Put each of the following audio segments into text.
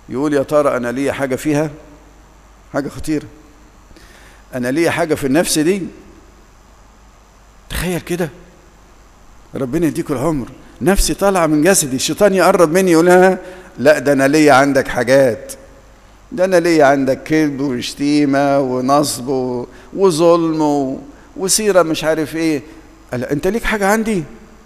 يقول يا ترى انا ليا حاجه فيها حاجه خطيره انا ليا حاجه في النفس دي تخيل كده ربنا يديكوا العمر نفسي طالعه من جسدي الشيطان يقرب مني يقول لها لا ده انا ليا عندك حاجات ده انا ليا عندك كذب وشتيمه ونصب و- وظلم و- وسيره مش عارف ايه قال انت ليك حاجه عندي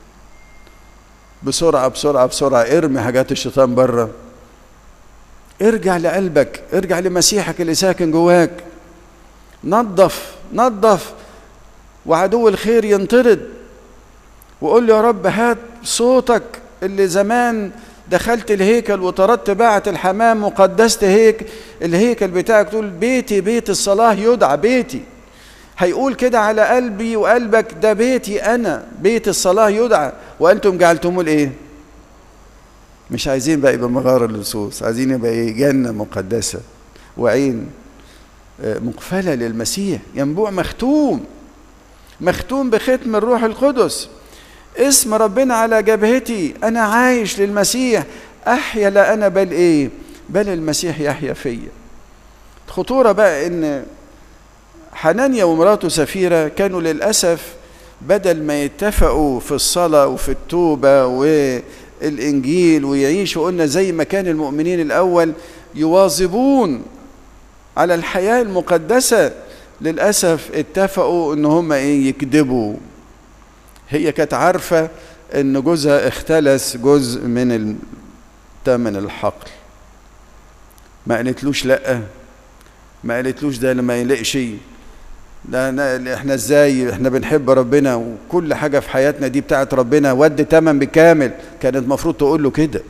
بسرعه بسرعه بسرعه ارمي حاجات الشيطان بره ارجع لقلبك ارجع لمسيحك اللي ساكن جواك نظف نظف وعدو الخير ينطرد وقول له يا رب هات صوتك اللي زمان دخلت الهيكل وطردت باعة الحمام وقدست هيك الهيكل بتاعك تقول بيتي بيت الصلاة يدعى بيتي هيقول كده على قلبي وقلبك ده بيتي أنا بيت الصلاة يدعى وأنتم جعلتموه الإيه؟ مش عايزين بقى يبقى مغارة اللصوص عايزين يبقى إيه؟ جنة مقدسة وعين آه، مقفلة للمسيح ينبوع مختوم مختوم بختم الروح القدس اسم ربنا على جبهتي انا عايش للمسيح احيا لا انا بل ايه بل المسيح يحيا فيا الخطوره بقى ان حنانيا ومراته سفيره كانوا للاسف بدل ما يتفقوا في الصلاه وفي التوبه والانجيل ويعيشوا قلنا زي ما كان المؤمنين الاول يواظبون على الحياه المقدسه للاسف اتفقوا ان هم ايه يكذبوا هي كانت عارفة إن جوزها اختلس جزء من ثمن الحقل ما قالتلوش لأ ما قالتلوش ده ما يلقش ده أنا احنا ازاي احنا بنحب ربنا وكل حاجة في حياتنا دي بتاعت ربنا ود تمن بكامل كانت المفروض تقول له كده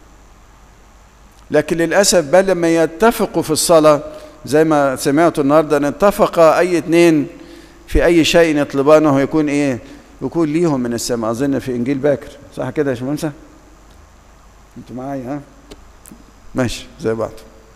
لكن للأسف بل لما يتفقوا في الصلاة زي ما سمعتوا النهارده ان اتفق اي اتنين في اي شيء يطلبانه يكون ايه يكون ليهم من السماء اظن في انجيل باكر صح كده يا شمامسه انتوا معايا ها ماشي زي بعض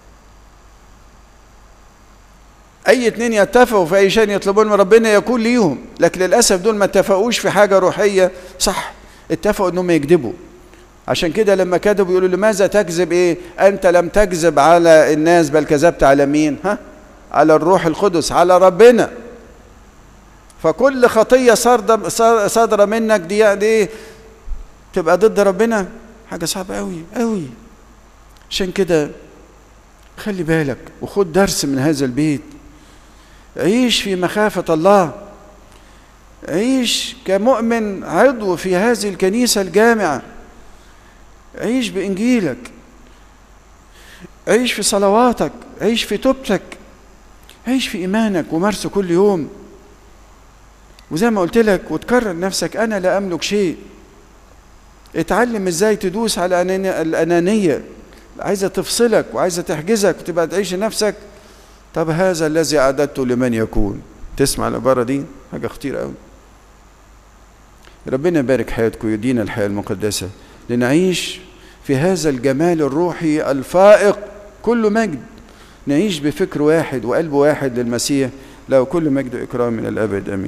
اي اتنين يتفقوا في اي شيء يطلبون من ربنا يكون ليهم لكن للاسف دول ما اتفقوش في حاجه روحيه صح اتفقوا انهم يكذبوا عشان كده لما كذبوا يقولوا لماذا تكذب ايه انت لم تكذب على الناس بل كذبت على مين ها على الروح القدس على ربنا فكل خطيه صادره صادره منك دي يعني ايه تبقى ضد ربنا حاجه صعبه قوي قوي عشان كده خلي بالك وخد درس من هذا البيت عيش في مخافه الله عيش كمؤمن عضو في هذه الكنيسه الجامعه عيش بانجيلك عيش في صلواتك عيش في توبتك عيش في ايمانك ومارسه كل يوم وزي ما قلت لك وتكرر نفسك انا لا املك شيء اتعلم ازاي تدوس على الانانيه عايزه تفصلك وعايزه تحجزك وتبقى تعيش نفسك طب هذا الذي اعددته لمن يكون تسمع العباره دي حاجه خطيره قوي ربنا يبارك حياتكم ويدينا الحياه المقدسه لنعيش في هذا الجمال الروحي الفائق كل مجد نعيش بفكر واحد وقلب واحد للمسيح له كل مجد واكرام من الابد امين